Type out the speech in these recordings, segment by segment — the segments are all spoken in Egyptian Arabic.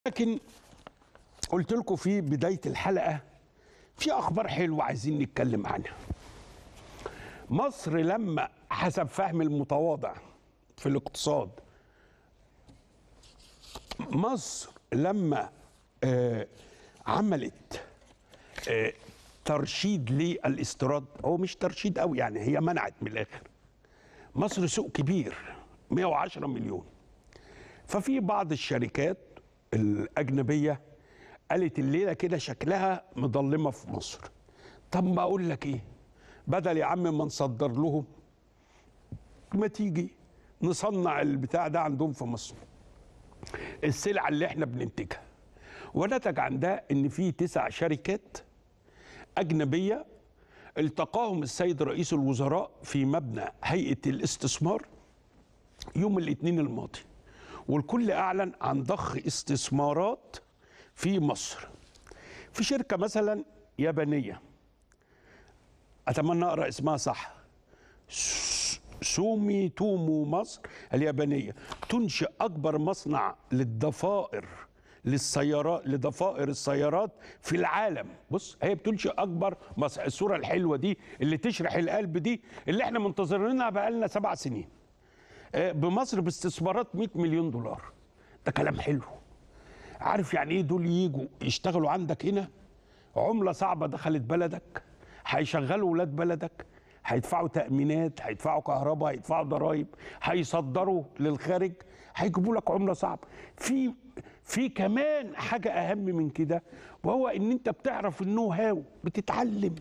لكن قلت لكم في بداية الحلقة في أخبار حلوة عايزين نتكلم عنها مصر لما حسب فهم المتواضع في الاقتصاد مصر لما آه عملت آه ترشيد للاستيراد هو مش ترشيد قوي يعني هي منعت من الاخر مصر سوق كبير 110 مليون ففي بعض الشركات الأجنبية قالت الليلة كده شكلها مظلمة في مصر طب ما أقول لك إيه بدل يا عم ما نصدر لهم ما تيجي نصنع البتاع ده عندهم في مصر السلعة اللي احنا بننتجها ونتج عن ده ان في تسع شركات أجنبية التقاهم السيد رئيس الوزراء في مبنى هيئة الاستثمار يوم الاثنين الماضي والكل اعلن عن ضخ استثمارات في مصر في شركه مثلا يابانيه اتمنى اقرا اسمها صح سومي تومو مصر اليابانيه تنشئ اكبر مصنع للضفائر للسيارات لضفائر السيارات في العالم بص هي بتنشئ اكبر مصنع الصوره الحلوه دي اللي تشرح القلب دي اللي احنا منتظرينها بقالنا سبع سنين بمصر باستثمارات 100 مليون دولار ده كلام حلو عارف يعني ايه دول يجوا يشتغلوا عندك هنا عملة صعبة دخلت بلدك هيشغلوا ولاد بلدك هيدفعوا تأمينات هيدفعوا كهرباء هيدفعوا ضرائب هيصدروا للخارج هيجيبوا لك عملة صعبة في في كمان حاجة أهم من كده وهو إن أنت بتعرف النو هاو بتتعلم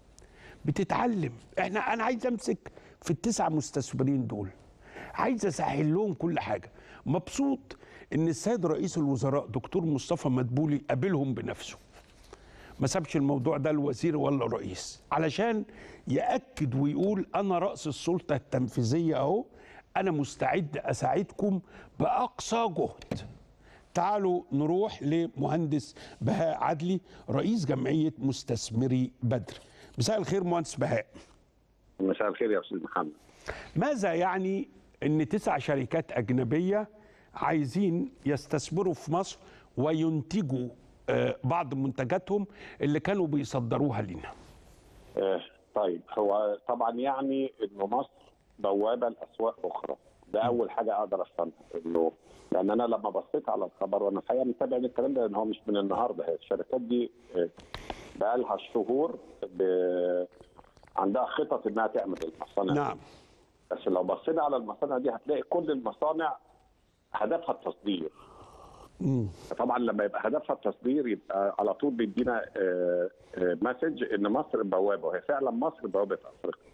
بتتعلم احنا أنا عايز أمسك في التسع مستثمرين دول عايز اسهل لهم كل حاجه مبسوط ان السيد رئيس الوزراء دكتور مصطفى مدبولي قابلهم بنفسه ما سابش الموضوع ده الوزير ولا الرئيس علشان ياكد ويقول انا راس السلطه التنفيذيه اهو انا مستعد اساعدكم باقصى جهد تعالوا نروح لمهندس بهاء عدلي رئيس جمعيه مستثمري بدر مساء الخير مهندس بهاء مساء الخير يا استاذ محمد ماذا يعني ان تسع شركات اجنبيه عايزين يستثمروا في مصر وينتجوا بعض منتجاتهم اللي كانوا بيصدروها لنا آه طيب هو طبعا يعني انه مصر بوابه لاسواق اخرى ده اول حاجه اقدر افهمها انه لان انا لما بصيت على الخبر وانا الحقيقه متابع الكلام ده لان هو مش من النهارده هي الشركات دي بقى لها شهور ب... عندها خطط انها تعمل المصانع نعم بس لو بصينا على المصانع دي هتلاقي كل المصانع هدفها التصدير مم. طبعا لما يبقى هدفها التصدير يبقى على طول بيدينا مسج ان مصر بوابه وهي فعلا مصر بوابه افريقيا.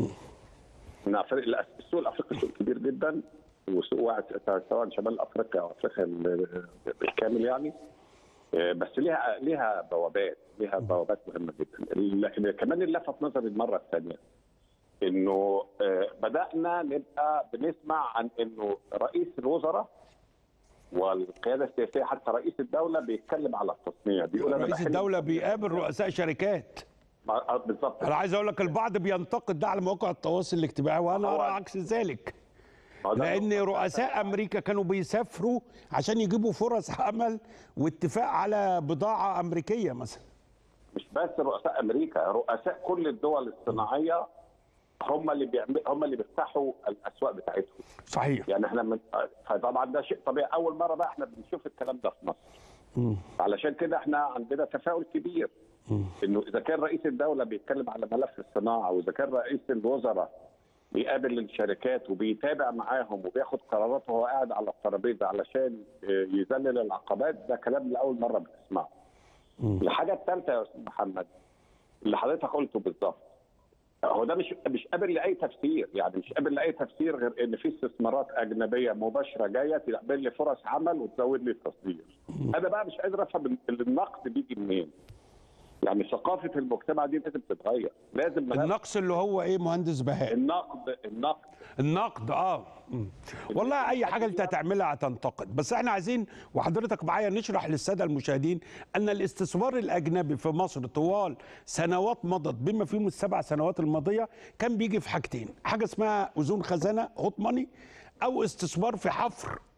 ان افريقيا السوق الافريقي سوق كبير جدا وسوق واعد سواء شمال افريقيا او افريقيا بالكامل يعني بس ليها ليها بوابات ليها بوابات مهمه جدا كمان اللي لفت نظري المره الثانيه انه بدانا نبقى بنسمع عن انه رئيس الوزراء والقياده السياسيه حتى رئيس الدوله بيتكلم على التصنيع بيقول انا رئيس الدوله بيقابل رؤساء شركات بالظبط انا عايز اقول لك البعض بينتقد ده على مواقع التواصل الاجتماعي وانا ارى عكس ذلك لان رؤساء امريكا كانوا بيسافروا عشان يجيبوا فرص عمل واتفاق على بضاعه امريكيه مثلا مش بس رؤساء امريكا رؤساء كل الدول الصناعيه هم اللي بيعمل هم اللي بيفتحوا الاسواق بتاعتهم صحيح يعني احنا من... فطبعا ده شيء طبيعي اول مره بقى احنا بنشوف الكلام ده في مصر م. علشان كده احنا عندنا تفاؤل كبير م. انه اذا كان رئيس الدوله بيتكلم على ملف الصناعه واذا كان رئيس الوزراء بيقابل الشركات وبيتابع معاهم وبياخد قرارات وهو قاعد على الترابيزه علشان يذلل العقبات ده كلام لاول مره بنسمعه. الحاجه الثالثه يا استاذ محمد اللي حضرتك قلته بالظبط هو ده مش مش قابل لاي تفسير يعني مش قابل لاي تفسير غير ان في استثمارات اجنبيه مباشره جايه تعمل لي فرص عمل وتزود لي التصدير. انا بقى مش قادر افهم النقد بيجي منين. يعني ثقافه المجتمع دي لازم تتغير لازم النقص اللي هو ايه مهندس بهاء النقد النقد النقد اه والله اي حاجه انت هتعملها هتنتقد بس احنا عايزين وحضرتك معايا نشرح للساده المشاهدين ان الاستثمار الاجنبي في مصر طوال سنوات مضت بما فيهم السبع سنوات الماضيه كان بيجي في حاجتين حاجه اسمها اذون خزانه هوت ماني او استثمار في حفر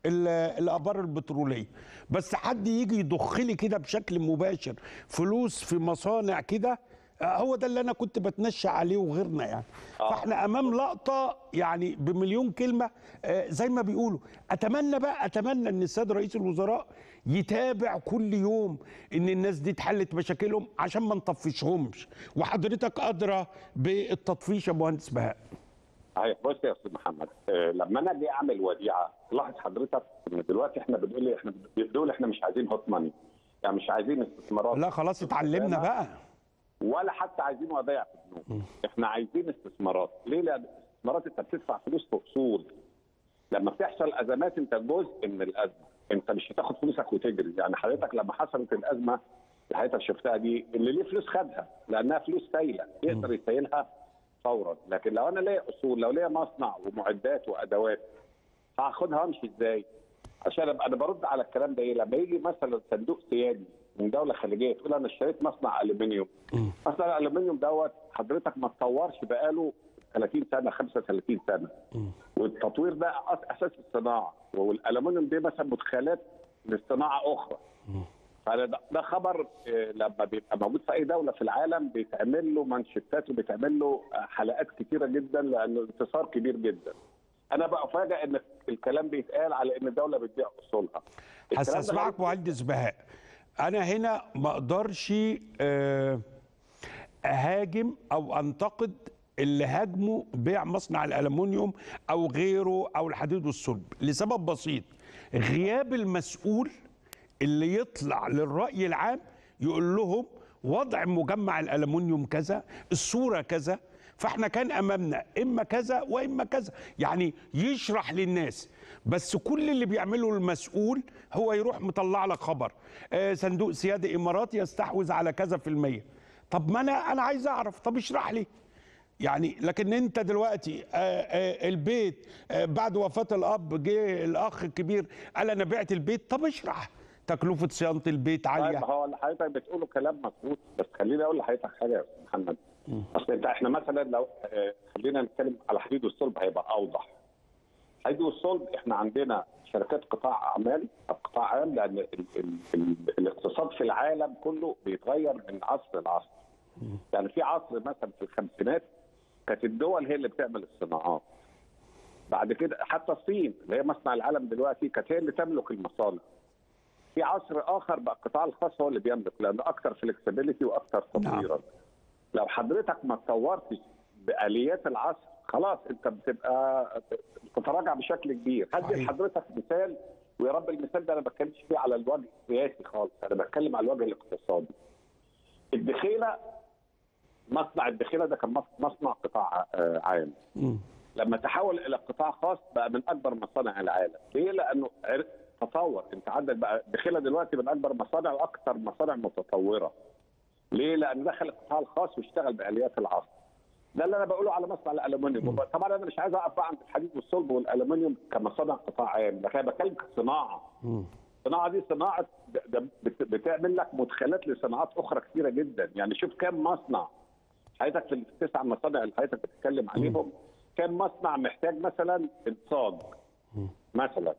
ال- الابار البتروليه بس حد يجي يضخ لي كده بشكل مباشر فلوس في مصانع كده آه، هو ده اللي انا كنت بتنشى عليه وغيرنا يعني آه. فاحنا امام لقطه يعني بمليون كلمه آه، زي ما بيقولوا اتمنى بقى اتمنى ان السيد رئيس الوزراء يتابع كل يوم ان الناس دي اتحلت مشاكلهم عشان ما نطفشهمش وحضرتك ادرى بالتطفيش يا مهندس بهاء صحيح بص يا استاذ محمد آه، لما انا اجي اعمل وديعه لاحظ حضرتك ان دلوقتي احنا بنقول احنا بنقول احنا مش عايزين هوت ماني يعني مش عايزين استثمارات لا خلاص اتعلمنا بقى ولا حتى عايزين ودائع في البنوك احنا عايزين استثمارات ليه لان الاستثمارات انت بتدفع فلوس في اصول لما بتحصل ازمات انت جزء من الازمه انت مش هتاخد فلوسك وتجري يعني حضرتك لما حصلت الازمه اللي حضرتك شفتها دي اللي ليه فلوس خدها لانها فلوس سايله يقدر يسيلها فورا لكن لو انا ليا اصول لو ليا مصنع ومعدات وادوات هاخدها وامشي ازاي عشان ابقى انا برد على الكلام ده ايه لما يجي مثلا صندوق سيادي من دوله خليجيه تقول انا اشتريت مصنع الومنيوم مصنع الالومنيوم دوت حضرتك ما اتطورش بقاله 30 سنه 35 سنه والتطوير ده أس- اساس الصناعه والالومنيوم دي مثلا مدخلات لصناعه اخرى فده ده خبر آه، لما بيبقى موجود في اي دوله في العالم بيتعمل له منشطات وبيتعمل له آه، حلقات كتيره جدا لانه انتصار كبير جدا. انا بقى افاجئ ان الكلام بيتقال على ان الدوله بتبيع اصولها. الكلام ده هستسمعك غريب. مهندس بهاء انا هنا ما اقدرش آه، اهاجم او انتقد اللي هاجموا بيع مصنع الالومنيوم او غيره او الحديد والصلب لسبب بسيط غياب المسؤول اللي يطلع للراي العام يقول لهم وضع مجمع الالومنيوم كذا الصوره كذا فاحنا كان امامنا اما كذا واما كذا يعني يشرح للناس بس كل اللي بيعمله المسؤول هو يروح مطلع لك خبر آه صندوق سيادي اماراتي يستحوذ على كذا في المية طب ما انا انا عايز اعرف طب اشرح لي يعني لكن انت دلوقتي آه آه البيت آه بعد وفاة الاب جه الاخ الكبير قال انا بعت البيت طب اشرح تكلفة صيانة البيت طيب عالية هو اللي حضرتك بتقوله كلام مظبوط بس خليني اقول لحضرتك حاجه يا استاذ محمد اصل انت احنا مثلا لو آه، خلينا نتكلم على حديد والصلب هيبقى اوضح. حديد والصلب احنا عندنا شركات قطاع اعمال او قطاع عام لان ال ال ال الاقتصاد في العالم كله بيتغير من عصر لعصر. يعني في عصر مثلا في الخمسينات كانت الدول هي اللي بتعمل الصناعات. بعد كده حتى الصين اللي هي مصنع العالم دلوقتي كانت هي اللي تملك المصانع. في عصر اخر بقى القطاع الخاص هو اللي بيملك لانه اكثر فلكسبيليتي واكثر تطويرا. لو حضرتك ما اتطورتش باليات العصر خلاص انت بتبقى بتتراجع بشكل كبير. هدي صحيح. لحضرتك مثال ويا رب المثال ده انا ما بتكلمش فيه على الوجه السياسي خالص، انا بتكلم على الوجه الاقتصادي. الدخيله مصنع الدخيله ده كان مص- مصنع قطاع آه، عام. مم. لما تحول الى قطاع خاص بقى من اكبر مصانع العالم ليه لانه عر- تطور انت عندك بقى دخيله دلوقتي من اكبر مصانع واكثر مصانع متطوره ليه لان دخل القطاع الخاص واشتغل باليات العصر ده اللي انا بقوله على مصنع الالومنيوم طبعا انا مش عايز اقف بقى عند الحديد والصلب والالومنيوم كمصانع قطاع عام لكن انا بتكلم كصناعه مم. الصناعه دي صناعه ده- ده بت- بتعمل لك مدخلات لصناعات اخرى كثيره جدا يعني شوف كم مصنع حضرتك في التسع مصانع اللي حضرتك بتتكلم عليهم كم مصنع محتاج مثلا انصاج مثلا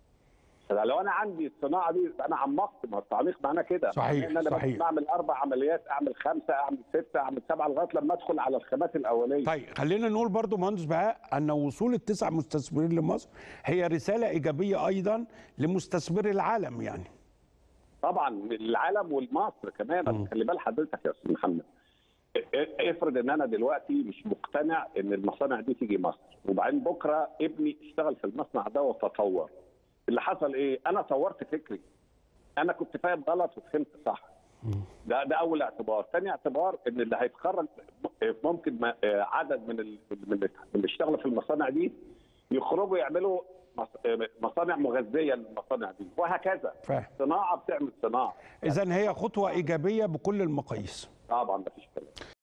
لو انا عندي الصناعه دي يبقى انا عمقت ما هو التعميق معناه كده صحيح، معناه ان انا صحيح. ممكن اعمل اربع عمليات اعمل خمسه اعمل سته اعمل سبعه لغايه لما ادخل على الخامات الاوليه طيب خلينا نقول برضو مهندس بهاء ان وصول التسع مستثمرين لمصر هي رسالة ايجابية ايضا لمستثمري العالم يعني طبعا العالم والمصر كمان خلي بال حضرتك يا استاذ محمد ا- افرض ان انا دلوقتي مش مقتنع ان المصانع دي تيجي مصر وبعدين بكره ابني اشتغل في المصنع ده وتطور اللي حصل ايه انا طورت فكري انا كنت فاهم غلط وفهمت صح ده ده اول اعتبار ثاني اعتبار ان اللي هيتخرج ممكن ما- عدد من ال- من من اللي اشتغلوا في المصانع دي يخرجوا يعملوا مص- مصانع مغذيه للمصانع دي وهكذا فاهم صناعه بتعمل صناعه اذا هي خطوة ايجابية بكل المقاييس طبعا مفيش كلام